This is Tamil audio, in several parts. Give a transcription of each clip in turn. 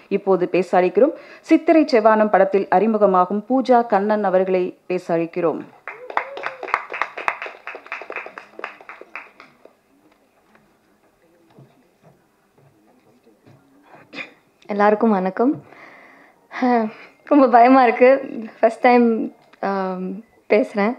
இப்போது பேச அழைக்கிறோம் சித்திரை செவ்வானம் படத்தில் அறிமுகமாகும் பூஜா கண்ணன் அவர்களை பேச அழைக்கிறோம் எல்லாருக்கும் வணக்கம் அஹ், ரொம்ப பயமாக இருக்குது ஃபஸ்ட் டைம் பேசுகிறேன்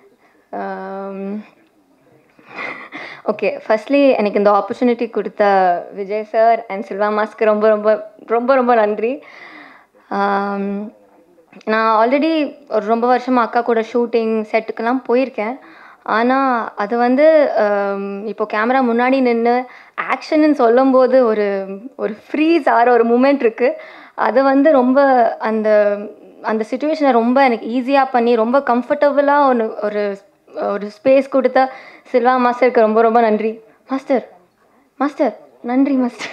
ஓகே ஃபர்ஸ்ட்லி எனக்கு இந்த ஆப்பர்ச்சுனிட்டி கொடுத்த விஜய் சார் அண்ட் சில்வா மாஸ்க்கு ரொம்ப ரொம்ப ரொம்ப ரொம்ப நன்றி ஆம், நான் ஆல்ரெடி ஒரு ரொம்ப வருஷமாக அக்கா கூட ஷூட்டிங் செட்டுக்கெல்லாம் போயிருக்கேன் ஆனால் அது வந்து ஆம், இப்போ கேமரா முன்னாடி நின்று ஆக்ஷன்னு சொல்லும்போது ஒரு ஒரு ஃப்ரீஸ் ஆகிற ஒரு மூமெண்ட் இருக்குது அது வந்து ரொம்ப அந்த அந்த சுச்சுவேஷனை ரொம்ப எனக்கு ஈஸியாக பண்ணி ரொம்ப கம்ஃபர்டபுளாக ஒன்று ஒரு ஒரு ஸ்பேஸ் கொடுத்த சில்வா மாஸ்டருக்கு ரொம்ப ரொம்ப நன்றி மாஸ்டர் மாஸ்டர் நன்றி மாஸ்டர்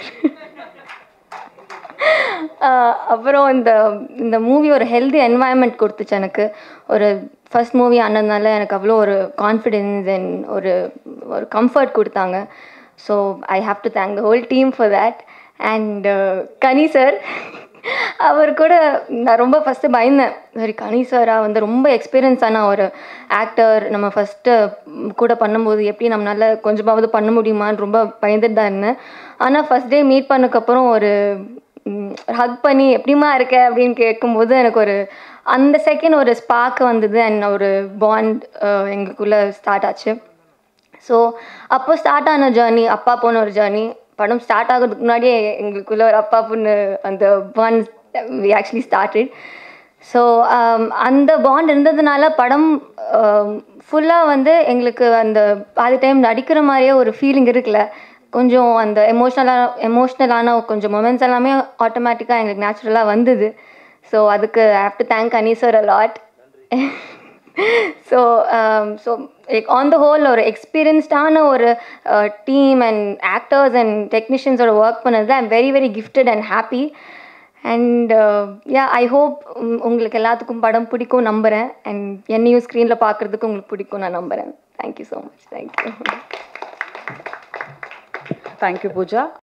ஆஹ் அப்புறம் இந்த இந்த மூவி ஒரு ஹெல்தி என்வாயன்மெண்ட் கொடுத்துச்சு எனக்கு ஒரு ஃபர்ஸ்ட் மூவி ஆனதுனால எனக்கு அவ்வளோ ஒரு கான்ஃபிடென்ஸ் அண்ட் ஒரு ஒரு கம்ஃபர்ட் கொடுத்தாங்க so I have to thank the whole team for that and Kani sir அவர் கூட நான் ரொம்ப ஃபஸ்ட்டு பயந்தேன் சரி கனி சாராக வந்து ரொம்ப எக்ஸ்பீரியன்ஸான ஒரு ஆக்டர் நம்ம ஃபஸ்ட்டு கூட பண்ணும்போது எப்படி நம்மளால கொஞ்சமாவது பண்ண முடியுமான்னு ரொம்ப பயந்துட்டு தான் இருந்தேன் ஆனால் ஃபஸ்ட் டே மீட் பண்ணக்கப்புறம் ஒரு ஹக் பண்ணி எப்படிமா இருக்க அப்படின்னு கேட்கும்போது எனக்கு ஒரு அந்த செகண்ட் ஒரு ஸ்பார்க் வந்தது அண்ட் ஒரு பாண்ட் எங்களுக்குள்ளே ஸ்டார்ட் ஆச்சு ஸோ அப்போ ஸ்டார்ட் ஆன ஜேர்னி அப்பா போன ஒரு ஜேர்னி படம் ஸ்டார்ட் ஆகிறதுக்கு முன்னாடியே எங்களுக்குள்ள ஒரு அப்பா பொண்ணு அந்த bond we actually started so அந்த பாண்ட் இருந்ததுனால படம் ஃபுல்லாக வந்து எங்களுக்கு அந்த பாதி டைம் நடிக்கிற மாதிரியே ஒரு ஃபீலிங் இருக்குல்ல கொஞ்சம் அந்த எமோஷ்னலாக எமோஷ்னலான கொஞ்சம் மொமெண்ட்ஸ் எல்லாமே ஆட்டோமேட்டிக்காக எங்களுக்கு நேச்சுரலாக வந்தது ஸோ அதுக்கு I have to thank Ani sir a lot so so like on the whole ஒரு எக்ஸ்பீரியன்ஸ்டான ஒரு டீம் அண்ட் ஆக்டர்ஸ் அண்ட் டெக்னீஷியன்ஸோட ஒர்க் பண்ணது I am very very gifted and happy and yeah I hope உங்களுக்கு எல்லாத்துக்கும் படம் பிடிக்கும் நம்புகிறேன் அண்ட் என்னையும் ஸ்க்ரீனில் பார்க்குறதுக்கு உங்களுக்கு பிடிக்கும் நான் நம்புகிறேன் thank you so much thank you thank you Pooja